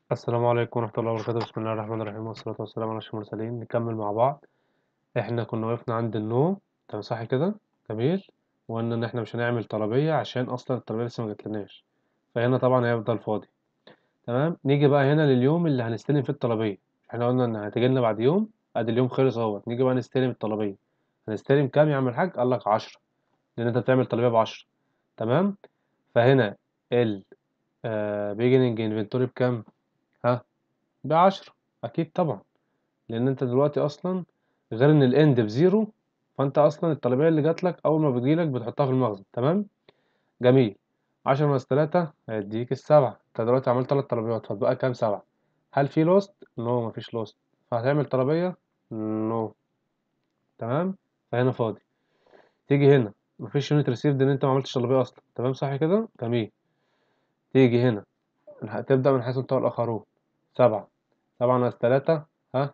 السلام عليكم ورحمة الله وبركاته بسم الله الرحمن الرحيم والصلاة والسلام على أشرف المرسلين نكمل مع بعض احنا كنا وقفنا عند النو تمام صح كده جميل وقلنا إن احنا مش هنعمل طلبية عشان أصلا الطلبية لسه مجتلناش فهنا طبعا هيفضل فاضي تمام نيجي بقى هنا لليوم اللي هنستلم فيه الطلبية احنا قلنا إن هتجيلنا بعد يوم ادي اليوم خلص اهوت نيجي بقى نستلم الطلبية هنستلم كام يا عم الحاج قالك عشرة لأن انت بتعمل طلبية بعشرة تمام فهنا ال beginning inventory بكام ها بعشرة أكيد طبعا لأن أنت دلوقتي أصلا غير إن الإند بزيرو فأنت أصلا الطلبية اللي جاتلك أول ما بتجيلك بتحطها في المخزن تمام جميل عشرة ناقص تلاتة هيديك السبعة أنت دلوقتي عملت تلات طلبيات فهتبقى كام سبعة هل في لوست؟ نو مفيش لوست فهتعمل طلبية؟ نو تمام فهنا فاضي تيجي هنا مفيش يونت ريسيفد إن أنت معملتش طلبية أصلا تمام صح كده؟ جميل تيجي هنا هتبدأ من حيث انتهى الآخرون سبعة سبعة ناقص تلاتة ها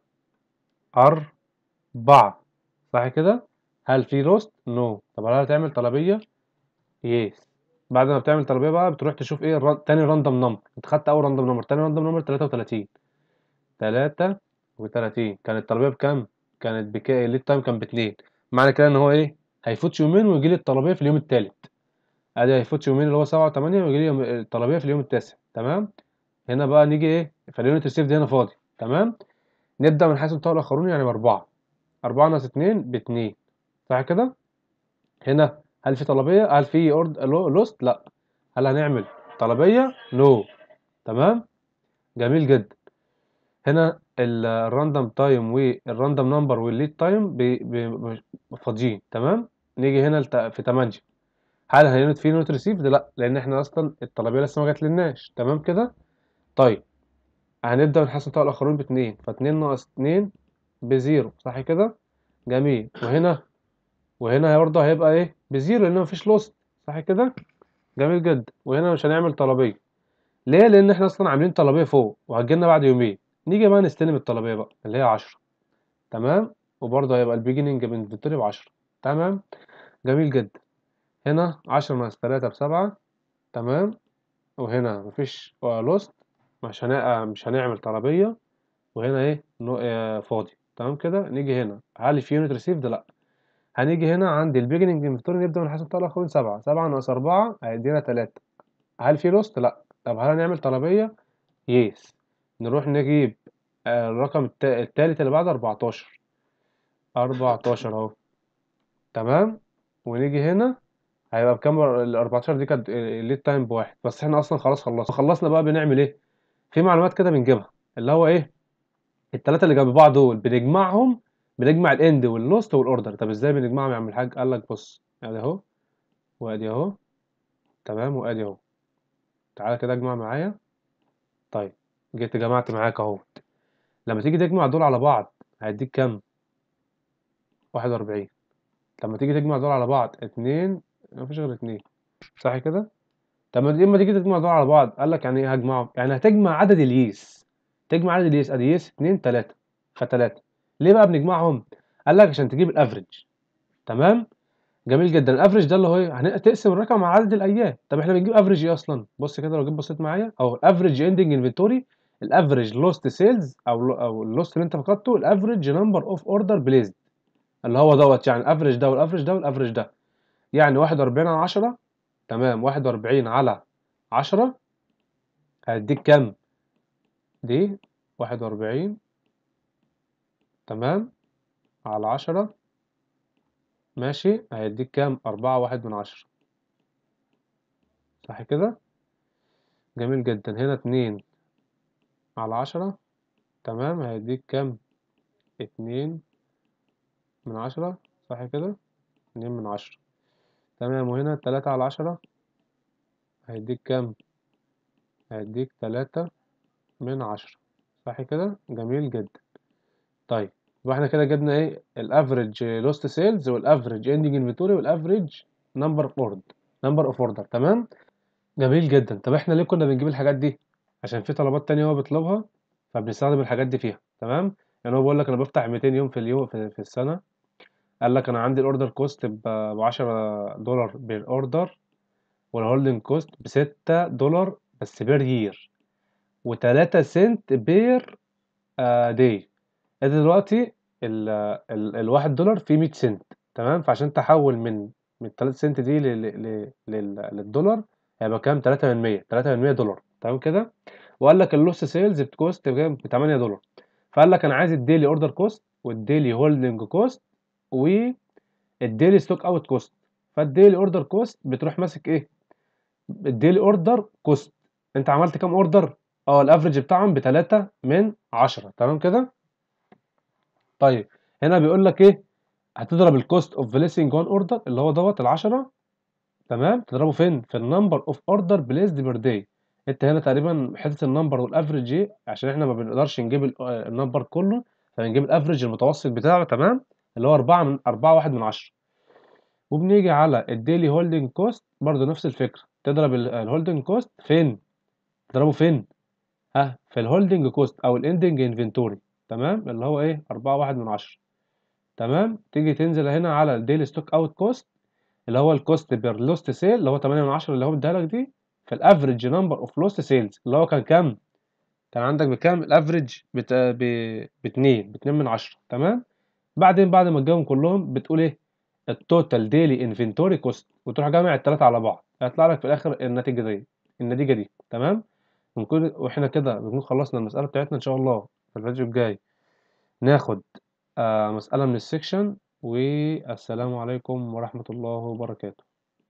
أربعة صح كده؟ هل في روست؟ نو طب هل هتعمل طلبية؟ يس بعد ما بتعمل طلبية بقى بتروح تشوف ايه الرن... تاني راندوم نمبر انت خدت أول راندوم نمبر تاني راندوم نمبر تلاتة وتلاتين تلاتة وتلاتين كانت الطلبية بكام؟ كانت بكام؟ الليد تايم كان باتنين معنى كده إن هو ايه؟ هيفوت يومين ويجيلي الطلبية في اليوم التالت ادي هيفوت يومين اللي هو سبعة وتمانية ويجيلي الطلبية في اليوم التاسع تمام؟ هنا بقى نيجي ايه؟ فاليونت ريسيفد هنا فاضي تمام؟ نبدأ من حيث انتهى الآخرون يعني بأربعة أربعة ناقص اتنين باتنين صح كده؟ هنا هل في طلبية؟ هل في أورد لوست؟ لأ هل هنعمل طلبية؟ نو تمام؟ جميل جدا هنا الراندوم تايم والراندوم نمبر والليد تايم فاضيين تمام؟ نيجي هنا في تمانية هل هينوت في نوت ريسيفد؟ لأ لأن احنا أصلا الطلبية لسه ما جاتلناش تمام كده؟ طيب هنبدأ من حيث انتهى الآخرون باتنين فاتنين ناقص اتنين بزيرو صح كده جميل وهنا وهنا برضه هيبقى ايه بزيرو لان مفيش لوست صح كده جميل جدا وهنا مش هنعمل طلبيه ليه لان احنا اصلا عاملين طلبيه فوق وهتجيلنا بعد يومين نيجي بقى نستلم الطلبيه بقى اللي هي عشرة تمام وبرضه هيبقى البيجيننج بانفنتوري بعشرة تمام جميل جدا هنا عشرة ناقص تلاتة بسبعة تمام وهنا مفيش لوست مش هنع... مش هنعمل طلبيه وهنا ايه نو... آه فاضي تمام كده نيجي هنا هل في يونت ريسيفد لا هنيجي هنا عند البيجننج انفنتوري نبدا من حسب طلع الاخرين سبعة سبعة ناقص أربعة هيدينا تلاتة هل في لوست لا طب هل هنعمل طلبية يس نروح نجيب آه الرقم الت... التالت اللي بعده أربعتاشر أربعتاشر اهو تمام ونيجي هنا هيبقى بكام ال 14 دي كانت الليد تايم بواحد بس احنا اصلا خلاص خلصنا خلصنا بقى بنعمل ايه في معلومات كده بنجيبها اللي هو ايه التلاتة اللي جنب بعض دول بنجمعهم بنجمع الاند واللوست والاوردر طب ازاي بنجمعهم يا عم الحاج قال لك بص ادي اهو وادي اهو تمام وادي اهو تعالى كده اجمع معايا طيب جيت جمعت معاك اهو لما تيجي تجمع دول على بعض هيديك كام واحد واربعين لما تيجي تجمع دول على بعض اتنين مفيش غير اتنين صح كده طب لما تيجي تجمع دول على بعض قال لك يعني ايه هجمعهم يعني هتجمع عدد اليس تجمع عدد اليس ادي يس اتنين تلاتة فتلاتة ليه بقى بنجمعهم قال لك عشان تجيب الافريج تمام جميل جدا الافريج ده اللي هو ايه هتقسم الرقم على عدد الايام طب احنا بنجيب افريج ايه اصلا بص كده لو جيت بصيت معايا اهو الافريج اندنج انفنتوري الافريج لوست سيلز او او اللوست اللي انت فقدته الافريج نمبر اوف اوردر بليزد اللي هو دوت يعني الافريج ده والافريج ده والافريج ده يعني 41 على 10 تمام 41 على 10 هيديك كام دي 41 تمام على عشرة ماشي هيديك كام أربعة واحد من عشرة صح كده جميل جدا هنا اتنين على عشرة تمام هيديك كام اتنين من عشرة صح كده اتنين من عشرة تمام وهنا تلاتة على عشرة هيديك كام هيديك تلاتة من عشرة صح كده جميل جدا طيب يبقى احنا كده جبنا ايه الافريج لوست سيلز والافريج اندنج انفنتوري والافريج نمبر اوف اوردر نمبر اوف اوردر تمام جميل جدا طب احنا ليه كنا بنجيب الحاجات دي عشان في طلبات تانية هو بيطلبها فبنستخدم الحاجات دي فيها تمام يعني هو بيقول لك انا بفتح 200 يوم في اليوم في, في السنه قال لك انا عندي الاوردر كوست ب 10 دولار بالاوردر والهولدنج كوست ب 6 دولار بس بير يير و3 سنت بير داي انت دلوقتي ال ال الواحد دولار فيه 100 سنت تمام فعشان تحول من من 3 سنت دي ل- ل- ل- لل- للدولار هيبقى كام 3 من 100 3 من 100 دولار تمام كده وقال لك اللوس سيلز بكوست بكام ب 8 دولار فقال لك انا عايز الديلي اوردر كوست والديلي هولدنج كوست والديلي ستوك اوت كوست فالديلي اوردر كوست بتروح ماسك ايه الديلي اوردر كوست انت عملت كام اوردر اه الافريج بتاعهم ب 3 من 10 تمام كده طيب هنا بيقول لك ايه هتضرب الكوست اوف بليسنج وان اوردر اللي هو دوت ال10 تمام تضربه فين في النمبر اوف اوردر بليسد بير داي انت هنا تقريبا حته النمبر والافريج ايه عشان احنا ما بنقدرش نجيب ال- آه، النمبر كله فبنجيب الافريج المتوسط بتاعه تمام اللي هو 4 من 4 واحد من 10 وبنيجي على الديلي هولدنج كوست برضه نفس الفكره تضرب الهولدنج كوست فين تضربه فين ها في الهولدنج كوست او الاندنج انفنتوري تمام اللي هو ايه 4 واحد من 10 تمام تيجي تنزل هنا على الديلي ستوك اوت كوست اللي هو الكوست بير لوست سيل اللي هو 8 من 10 اللي هو اداها لك دي في الافريج نمبر اوف لوست سيلز اللي هو كان كام كان عندك بكام الافريج بت... ب... ب 2 ب 2 من 10 تمام بعدين بعد ما تجاوبهم كلهم بتقول ايه التوتال ديلي انفنتوري كوست وتروح جامع الثلاثه على بعض هيطلع لك في الاخر النتيجه دي النتيجه دي تمام ونكون واحنا كده بنكون خلصنا المساله بتاعتنا ان شاء الله في الفيديو الجاي ناخد آه مساله من السكشن والسلام عليكم ورحمه الله وبركاته